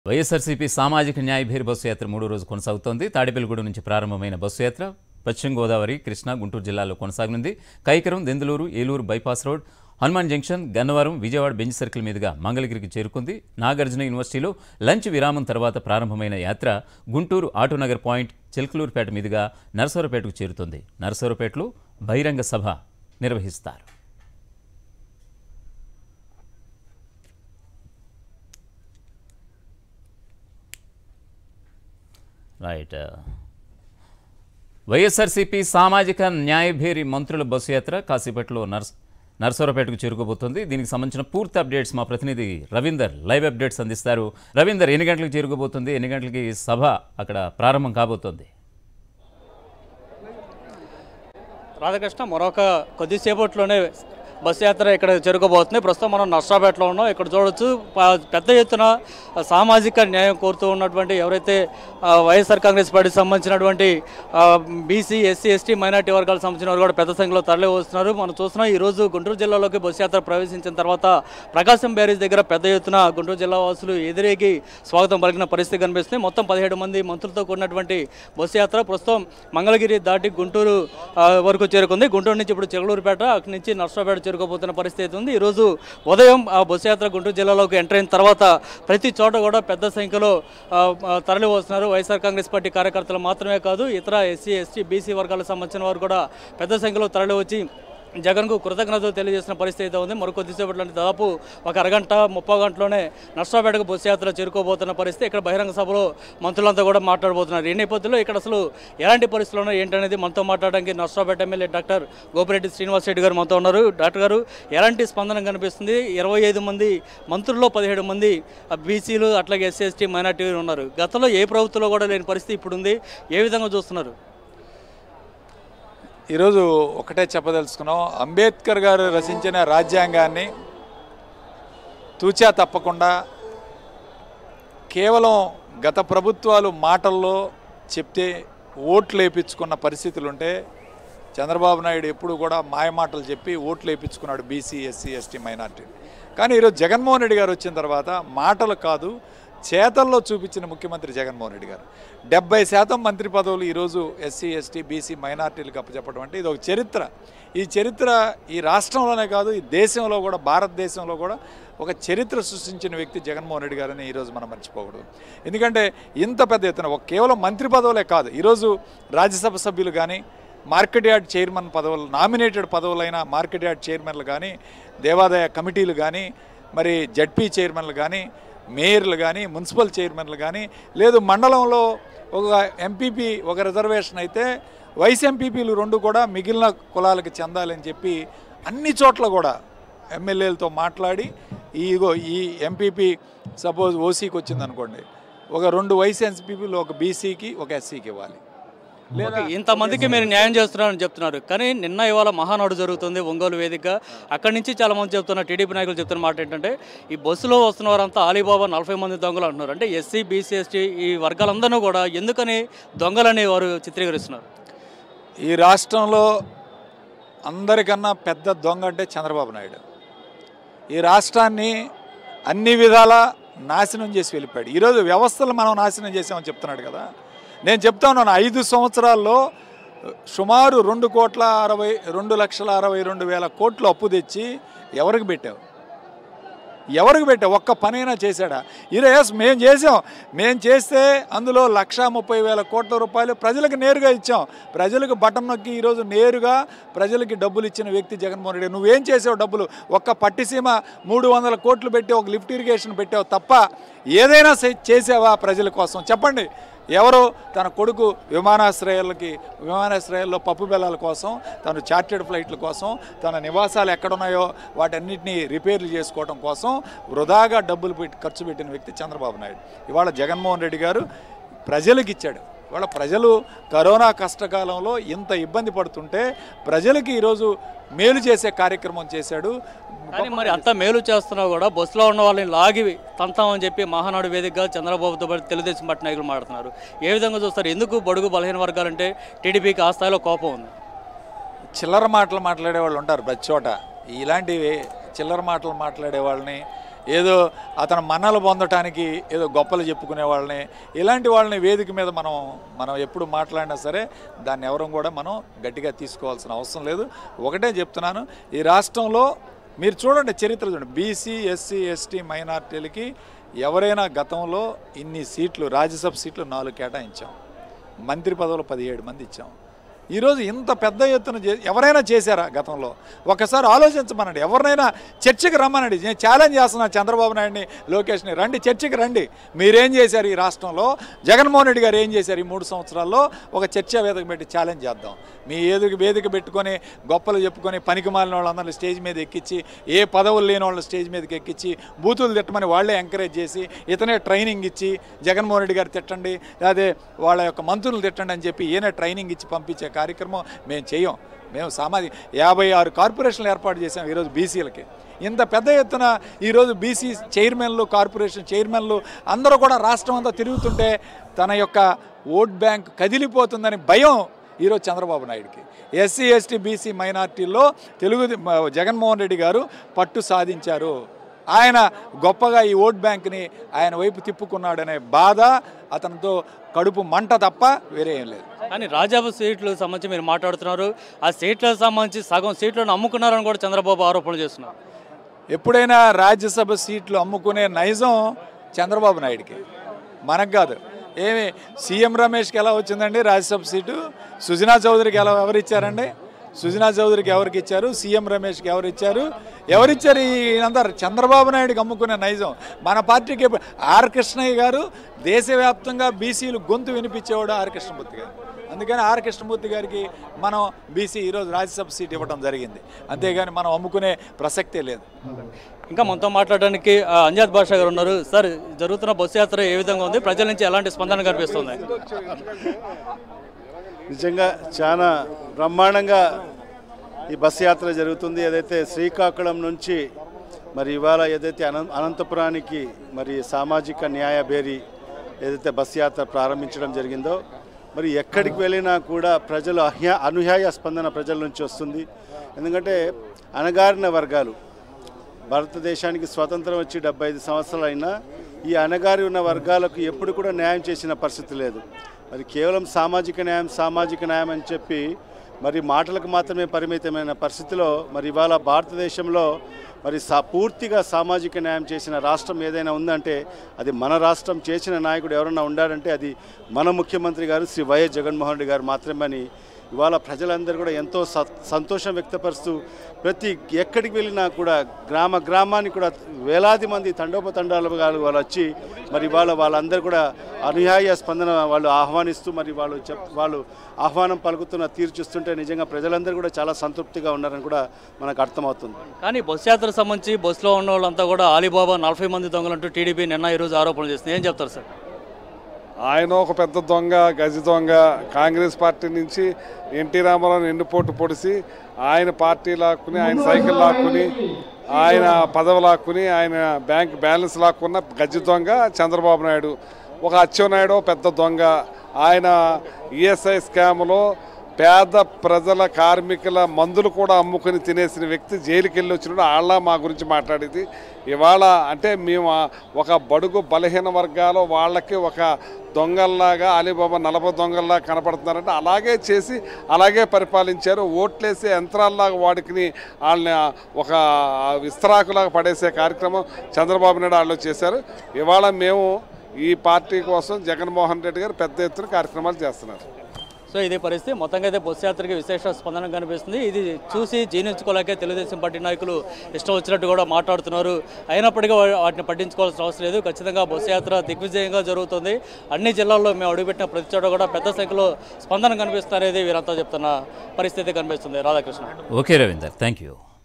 వైఎస్ఆర్సీపీ సామాజిక న్యాయ భేరి బస్సు యాత్ర మూడో రోజు కొనసాగుతోంది తాడేపల్లిగూడెం నుంచి ప్రారంభమైన బస్సు యాత్ర పశ్చిమ గోదావరి కృష్ణా గుంటూరు జిల్లాలో కొనసాగనుంది Kaikaram Denduluru Eluru bypass road Hanuman junction Gannavaram Vijayawada Benz circle మీదుగా మంగళగిరికి చేరుకుంది నాగార్జున యూనివర్సిటీలో లంచ్ విరామం తర్వాత ప్రారంభమైన యాత్ర గుంటూరు ఆటోనగర్ పాయింట్ చిల్కలూరుపేట మీదుగా నరసరావుపేటకు చేరుతుంది నరసరావుపేటలో బహిరంగ సభ నిర్వహిస్తారు రైట్ వైఎస్ఆర్సీపీ సామాజిక న్యాయభేరి మంత్రుల బస్సు యాత్ర కాసేపట్లో నర్స్ నర్సరావుపేటకు చేరుకోబోతోంది దీనికి సంబంధించిన పూర్తి అప్డేట్స్ మా ప్రతినిధి రవీందర్ లైవ్ అప్డేట్స్ అందిస్తారు రవీందర్ ఎన్ని గంటలకు చేరుకోబోతుంది ఎన్ని గంటలకి సభ అక్కడ ప్రారంభం కాబోతోంది రాధాకృష్ణ మరొక కొద్దిసేపట్లోనే బస్సు యాత్ర ఇక్కడ చేరుకోబోతుంది ప్రస్తుతం మనం నర్సాపేటలో ఉన్నాం ఇక్కడ చూడొచ్చు ప- పెద్ద ఎత్తున సామాజిక న్యాయం కోరుతూ ఉన్నటువంటి ఎవరైతే ఆ, వైఎస్ఆర్ కాంగ్రెస్ పార్టీకి సంబంధించినటువంటి బీసీ ఎస్సీ ఎస్టీ మైనార్టీ వర్గాలకు సంబంధించిన వారు కూడా పెద్ద సంఖ్యలో తరలి వస్తున్నారు మనం చూస్తున్నాం ఈ రోజు గుంటూరు జిల్లాలోకి బస్సు యాత్ర ప్రవేశించిన తర్వాత ప్రకాశం బ్యారేజ్ దగ్గర పెద్ద ఎత్తున గుంటూరు జిల్లా వాసులు ఎదురేగి స్వాగతం పలికిన పరిస్థితి కనిపిస్తుంది మొత్తం పదిహేడు మంది మంత్రులతో కూడినటువంటి బస్సు యాత్ర ప్రస్తుతం మంగళగిరి దాటి గుంటూరు ఆ, వరకు చేరుకుంది గుంటూరు నుంచి ఇప్పుడు చెగలూరుపేట అక్కడి నుంచి నర్సరాపేట చేరుకోబోతున్న పరిస్థితి ఉంది ఈరోజు ఉదయం ఆ బస్సు యాత్ర గుంటూరు జిల్లాలోకి ఎంటర్ అయిన తర్వాత ప్రతి చోట కూడా పెద్ద సంఖ్యలో ఆ, ఆ, తరలి వస్తున్నారు వైఎస్ఆర్ కాంగ్రెస్ పార్టీ కార్యకర్తలు మాత్రమే కాదు ఇతర ఎస్సీ ఎస్టీ బీసీ వర్గాలకు సంబంధించిన వారు కూడా పెద్ద సంఖ్యలో తరలి వచ్చి జగన్కు కృతజ్ఞతలు తెలియజేసిన పరిస్థితి అయితే ఉంది మరొక కొద్దిసేపట్లో దాదాపు ఒక అరగంట ముప్పై గంటలోనే నర్సాపేటకు బస్సు యాత్ర చేరుకోబోతున్న పరిస్థితి ఇక్కడ బహిరంగ సభలో మంత్రులంతా కూడా మాట్లాడబోతున్నారు ఈ నేపథ్యంలో ఇక్కడ అసలు ఎలాంటి పరిస్థితులు ఉన్నాయి ఏంటనేది మనతో మాట్లాడడానికి నర్సాపేట ఎమ్మెల్యే డాక్టర్ గోపిరెడ్డి శ్రీనివాస్ రెడ్డి గారు మనతో ఉన్నారు డాక్టర్ గారు ఎలాంటి స్పందన కనిపిస్తుంది ఇరవై ఐదు మంది మంత్రుల్లో పదిహేడు మంది బీసీలు అట్లాగే ఎస్సీ ఎస్టీ మైనార్టీ ఉన్నారు గతంలో ఏ ప్రభుత్వంలో కూడా లేని పరిస్థితి ఇప్పుడు ఉంది ఏ విధంగా చూస్తున్నారు ఈరోజు ఒకటే చెప్పదలుచుకున్నాం అంబేద్కర్ గారు రచించిన రాజ్యాంగాన్ని తూచా తప్పకుండా కేవలం గత ప్రభుత్వాలు మాటల్లో చెప్తే ఓట్లు వేయించుకున్న పరిస్థితులు ఉంటే చంద్రబాబు నాయుడు ఎప్పుడు కూడా మాయమాటలు చెప్పి ఓట్లు వేయించుకున్నాడు బీసీ ఎస్సీ ఎస్టీ మైనార్టీ కానీ ఈరోజు జగన్మోహన్ రెడ్డి గారు వచ్చిన తర్వాత మాటలు కాదు చేతల్లో చూపించిన ముఖ్యమంత్రి జగన్మోహన్ రెడ్డి గారు డెబ్బై శాతం మంత్రి పదవులు ఈరోజు ఎస్సీ ఎస్టీ బీసీ మైనార్టీలకు అప్పచెప్పడం అంటే ఇది ఒక చరిత్ర ఈ చరిత్ర ఈ రాష్ట్రంలోనే కాదు ఈ దేశంలో కూడా భారతదేశంలో కూడా ఒక చరిత్ర సృష్టించిన వ్యక్తి జగన్మోహన్ రెడ్డి గారని ఈరోజు మనం మర్చిపోకూడదు ఎందుకంటే ఇంత పెద్ద ఎత్తున ఒక కేవలం మంత్రి పదవులే కాదు ఈరోజు రాజ్యసభ సభ్యులు కానీ మార్కెట్ యార్డ్ చైర్మన్ పదవులు నామినేటెడ్ పదవులైన మార్కెట్ యార్డ్ చైర్మన్లు కానీ దేవాదాయ కమిటీలు కానీ మరి జడ్పీ చైర్మన్లు కానీ మేయర్లు కానీ మున్సిపల్ చైర్మన్లు కానీ లేదు మండలంలో ఒక ఎంపీపీ ఒక రిజర్వేషన్ అయితే వైస్ ఎంపీపీలు రెండు కూడా మిగిలిన కులాలకు చెందాలని చెప్పి అన్ని చోట్ల కూడా ఎమ్మెల్యేలతో మాట్లాడి ఈగో ఈ ఎంపీపీ సపోజ్ ఓసీకి వచ్చిందనుకోండి ఒక రెండు వైస్ ఎంపీపీలు ఒక బీసీకి ఒక ఎస్సీకి ఇవ్వాలి ఓకే, ఇంతమందికి మీరు న్యాయం చేస్తున్నారని చెప్తున్నారు కానీ నిన్న ఇవాళ మహానాడు జరుగుతుంది ఒంగోలు వేదిక అక్కడి నుంచి చాలా మంది చెప్తున్నారు టీడీపీ నాయకులు చెప్తున్న మాట ఏంటంటే ఈ బస్సులో వస్తున్న వారంతా అలీబాబా నలభై మంది దొంగలు అంటున్నారు అంటే ఎస్సీ బీసీ ఎస్టీ ఈ వర్గాలందరూ కూడా ఎందుకని దొంగలని వారు చిత్రీకరిస్తున్నారు ఈ రాష్ట్రంలో అందరికన్నా పెద్ద దొంగ అంటే చంద్రబాబు నాయుడు ఈ రాష్ట్రాన్ని అన్ని విధాలా నాశనం చేసి వెళ్ళిపోయాడు ఈరోజు వ్యవస్థలు మనం నాశనం చేసామని చెప్తున్నాడు కదా నేను చెప్తా ఉన్నాను ఐదు సంవత్సరాల్లో సుమారు రెండు కోట్ల అరవై రెండు లక్షల అరవై రెండు వేల కోట్లు అప్పు తెచ్చి ఎవరికి పెట్టావు ఎవరికి పెట్టా ఒక్క పనైనా చేశాడా ఈరోజు మేము చేసాం మేము చేస్తే అందులో లక్షా ముప్పై వేల కోట్ల రూపాయలు ప్రజలకు నేరుగా ఇచ్చాం ప్రజలకు బటన్ నొక్కి ఈరోజు నేరుగా ప్రజలకి డబ్బులు ఇచ్చిన వ్యక్తి జగన్మోహన్ రెడ్డి నువ్వేం చేసావు డబ్బులు ఒక్క పట్టిసీమ మూడు వందల కోట్లు పెట్టి ఒక లిఫ్ట్ ఇరిగేషన్ పెట్టావు తప్ప ఏదైనా చే- చేసావా ప్రజల కోసం చెప్పండి ఎవరు తన కొడుకు విమానాశ్రయాలకి విమానాశ్రయాల్లో పప్పు బెల్లాల కోసం తను చార్టెడ్ ఫ్లైట్ల కోసం తన నివాసాలు ఎక్కడున్నాయో వాటన్నిటిని రిపేర్లు చేసుకోవడం కోసం వృధాగా డబ్బులు పెట్టి ఖర్చు పెట్టిన వ్యక్తి చంద్రబాబు నాయుడు ఇవాళ జగన్మోహన్ రెడ్డి గారు ప్రజలకు ఇచ్చాడు ఇవాళ ప్రజలు కరోనా కష్టకాలంలో ఇంత ఇబ్బంది పడుతుంటే ప్రజలకి ఈరోజు మేలు చేసే కార్యక్రమం చేశాడు కానీ మరి అంత మేలు చేస్తున్నా కూడా బస్సులో ఉన్న వాళ్ళని లాగి తంతామని చెప్పి మహానాడు వేదికగా చంద్రబాబుతో పాటు తెలుగుదేశం పార్టీ నాయకులు మాడుతున్నారు ఏ విధంగా చూస్తారు ఎందుకు బడుగు బలహీన వర్గాలంటే టీడీపీకి ఆ స్థాయిలో కోపం ఉంది చిల్లర మాటలు మాట్లాడే వాళ్ళు ఉంటారు ప్రతి చోట ఇలాంటివి చిల్లర మాటలు మాట్లాడే వాళ్ళని ఏదో అతను మన్నలు పొందటానికి ఏదో గొప్పలు చెప్పుకునే వాళ్ళని ఇలాంటి వాళ్ళని వేదిక మీద మనం మనం ఎప్పుడు మాట్లాడినా సరే దాన్ని ఎవరం కూడా మనం గట్టిగా తీసుకోవాల్సిన అవసరం లేదు ఒకటే చెప్తున్నాను ఈ రాష్ట్రంలో మీరు చూడండి చరిత్ర చూడండి బీసీ ఎస్సీ ఎస్టీ మైనార్టీలకి ఎవరైనా గతంలో ఇన్ని సీట్లు రాజ్యసభ సీట్లు నాలుగు కేటాయించాం మంత్రి పదవులు పదిహేడు మంది ఇచ్చాం ఈరోజు ఇంత పెద్ద ఎత్తున చే- ఎవరైనా చేశారా గతంలో ఒకసారి ఆలోచించమనండి ఎవరినైనా చర్చకి రమ్మనండి నేను ఛాలెంజ్ చేస్తున్నాను చంద్రబాబు నాయుడిని లోకేష్ని రండి చర్చకి రండి మీరేం చేశారు ఈ రాష్ట్రంలో జగన్మోహన్ రెడ్డి గారు ఏం చేశారు ఈ మూడు సంవత్సరాల్లో ఒక చర్చా వేదిక పెట్టి ఛాలెంజ్ చేద్దాం మీ ఏదుకు వేదిక పెట్టుకొని గొప్పలు చెప్పుకొని పనికి మాలిన వాళ్ళందరినీ స్టేజ్ మీద ఎక్కించి ఏ పదవులు లేని వాళ్ళని స్టేజ్ మీదకి ఎక్కించి బూతులు తిట్టమని వాళ్ళే ఎంకరేజ్ చేసి ఇతనే ట్రైనింగ్ ఇచ్చి జగన్మోహన్ రెడ్డి గారు తిట్టండి అదే వాళ్ళ యొక్క మంత్రులు తిట్టండి అని చెప్పి ఈయన ట్రైనింగ్ ఇచ్చి పంపించే కార్యక్రమం మేము చేయం మేము సామాజిక యాభై ఆరు కార్పొరేషన్లు ఏర్పాటు చేసాం ఈరోజు బీసీలకి ఇంత పెద్ద ఎత్తున ఈరోజు బీసీ చైర్మన్లు కార్పొరేషన్ చైర్మన్లు అందరూ కూడా రాష్ట్రం అంతా తిరుగుతుంటే తన యొక్క ఓట్ బ్యాంక్ కదిలిపోతుందని భయం ఈరోజు చంద్రబాబు నాయుడుకి ఎస్సీ ఎస్టీ బీసీ మైనార్టీల్లో తెలుగు జగన్మోహన్ రెడ్డి గారు పట్టు సాధించారు ఆయన గొప్పగా ఈ ఓట్ బ్యాంక్ని ఆయన వైపు తిప్పుకున్నాడనే బాధ అతనితో కడుపు మంట తప్ప వేరే ఏం లేదు కానీ రాజ్యసభ సీట్లకు సంబంధించి మీరు మాట్లాడుతున్నారు ఆ సీట్లకు సంబంధించి సగం సీట్లను అమ్ముకున్నారని కూడా చంద్రబాబు ఆరోపణలు చేస్తున్నారు ఎప్పుడైనా రాజ్యసభ సీట్లు అమ్ముకునే నైజం చంద్రబాబు నాయుడికి మనకు కాదు ఏమి సీఎం రమేష్కి ఎలా వచ్చిందండి రాజ్యసభ సీటు సుజనా చౌదరికి ఎలా ఎవరిచ్చారండి సుజనా చౌదరికి ఎవరికి ఇచ్చారు సీఎం రమేష్కి ఎవరు ఇచ్చారు ఎవరిచ్చారు ఈ అందరు చంద్రబాబు నాయుడుకి అమ్ముకునే నైజం మన పార్టీకి ఎప్పుడు- ఆర్ కృష్ణయ్య గారు దేశవ్యాప్తంగా బీసీలు గొంతు వినిపించేవాడు ఆర్ కృష్ణమూర్తి గారు అందుకని ఆర్ కృష్ణమూర్తి గారికి మనం బీసీ ఈరోజు రాజ్యసభ సీట్ ఇవ్వడం జరిగింది అంతేగాని మనం అమ్ముకునే ప్రసక్తే లేదు ఇంకా మనతో మాట్లాడడానికి ఆ, అంజాద్ బాషా గారు ఉన్నారు సార్ జరుగుతున్న బస్సు యాత్ర ఏ విధంగా ఉంది ప్రజల నుంచి ఎలాంటి స్పందన కనిపిస్తుంది నిజంగా చాలా బ్రహ్మాండంగా ఈ బస్సు యాత్ర జరుగుతుంది ఏదైతే శ్రీకాకుళం నుంచి మరి ఇవాళ ఏదైతే అనం అనంతపురానికి మరి సామాజిక న్యాయ బేరీ ఏదైతే బస్సు యాత్ర ప్రారంభించడం జరిగిందో మరి ఎక్కడికి వెళ్ళినా కూడా ప్రజలు అహ్యా అనుయాయ స్పందన ప్రజల నుంచి వస్తుంది ఎందుకంటే అణగారిన వర్గాలు భారతదేశానికి స్వతంత్రం వచ్చి డెబ్బై ఐదు సంవత్సరాలు అయినా ఈ అణగారి ఉన్న వర్గాలకు ఎప్పుడు కూడా న్యాయం చేసిన పరిస్థితి లేదు మరి కేవలం సామాజిక న్యాయం సామాజిక న్యాయం అని చెప్పి మరి మాటలకు మాత్రమే పరిమితమైన పరిస్థితిలో మరి ఇవాళ భారతదేశంలో మరి సా పూర్తిగా సామాజిక న్యాయం చేసిన రాష్ట్రం ఏదైనా ఉందంటే అది మన రాష్ట్రం చేసిన నాయకుడు ఎవరన్నా ఉండారంటే అది మన ముఖ్యమంత్రి గారు శ్రీ వైఎస్ జగన్మోహన్ రెడ్డి గారు మాత్రమే అని ఇవాళ ప్రజలందరూ కూడా ఎంతో స- సంతోషం వ్యక్తపరుస్తూ ప్రతి ఎక్కడికి వెళ్ళినా కూడా గ్రామ గ్రామానికి కూడా వేలాది మంది తండోపతండాలుగా వాళ్ళు వచ్చి మరి ఇవాళ వాళ్ళందరూ కూడా అనుయాయ స్పందన వాళ్ళు ఆహ్వానిస్తూ మరి వాళ్ళు చెప్ వాళ్ళు ఆహ్వానం పలుకుతున్న తీరు చూస్తుంటే నిజంగా ప్రజలందరూ కూడా చాలా సంతృప్తిగా ఉన్నారని కూడా మనకు అర్థమవుతుంది కానీ బస్సు యాత్రకు సంబంధించి బస్సులో ఉన్న వాళ్ళంతా కూడా అలీబాబా నలభై మంది దొంగలంటూ టీడీపీ నిన్న ఈరోజు ఆరోపణలు చేస్తుంది ఏం చెప్తారు సార్ ఆయన ఒక పెద్ద దొంగ గజ దొంగ కాంగ్రెస్ పార్టీ నుంచి ఎన్టీ రామారావు ఎన్నుపోటు పొడిసి ఆయన పార్టీ లాక్కుని ఆయన సైకిల్ లాక్కుని ఆయన పదవి లాక్కుని ఆయన బ్యాంక్ బ్యాలెన్స్ లాక్కున్న గజ దొంగ చంద్రబాబు నాయుడు ఒక అచ్చెన్నాయుడు పెద్ద దొంగ ఆయన ఈఎస్ఐ స్కామ్లో పేద ప్రజల కార్మికుల మందులు కూడా అమ్ముకుని తినేసిన వ్యక్తి జైలుకి వెళ్ళి వచ్చినప్పుడు వాళ్ళ మా గురించి మాట్లాడేది ఇవాళ అంటే మేము ఆ ఒక బడుగు బలహీన వర్గాలు వాళ్ళకి ఒక దొంగల్లాగా అలీబాబా నలభై దొంగల్లా కనపడుతున్నారంటే అలాగే చేసి అలాగే పరిపాలించారు ఓట్లేసే యంత్రాల్లాగా వాడికి వాళ్ళని ఒక విస్తరాకులాగా పడేసే కార్యక్రమం చంద్రబాబు నాయుడు వాళ్ళు చేశారు ఇవాళ మేము ఈ పార్టీ కోసం జగన్మోహన్ రెడ్డి గారు పెద్ద ఎత్తున కార్యక్రమాలు చేస్తున్నారు సో ఇదే పరిస్థితి మొత్తంగా అయితే బస్సు యాత్రకి విశేష స్పందన కనిపిస్తుంది ఇది చూసి జీర్ణించుకోలేక తెలుగుదేశం పార్టీ నాయకులు ఇష్టం వచ్చినట్టు కూడా మాట్లాడుతున్నారు అయినప్పటికీ వా- వాటిని పట్టించుకోవాల్సిన అవసరం లేదు ఖచ్చితంగా బస్సు యాత్ర దిగ్విజయంగా జరుగుతుంది అన్ని జిల్లాల్లో మేము అడుగుపెట్టిన ప్రతి చోట కూడా పెద్ద సంఖ్యలో స్పందన కనిపిస్తుంది అనేది వీరంతా చెప్తున్న పరిస్థితి కనిపిస్తుంది Radhakrishna okay Ravinder thank you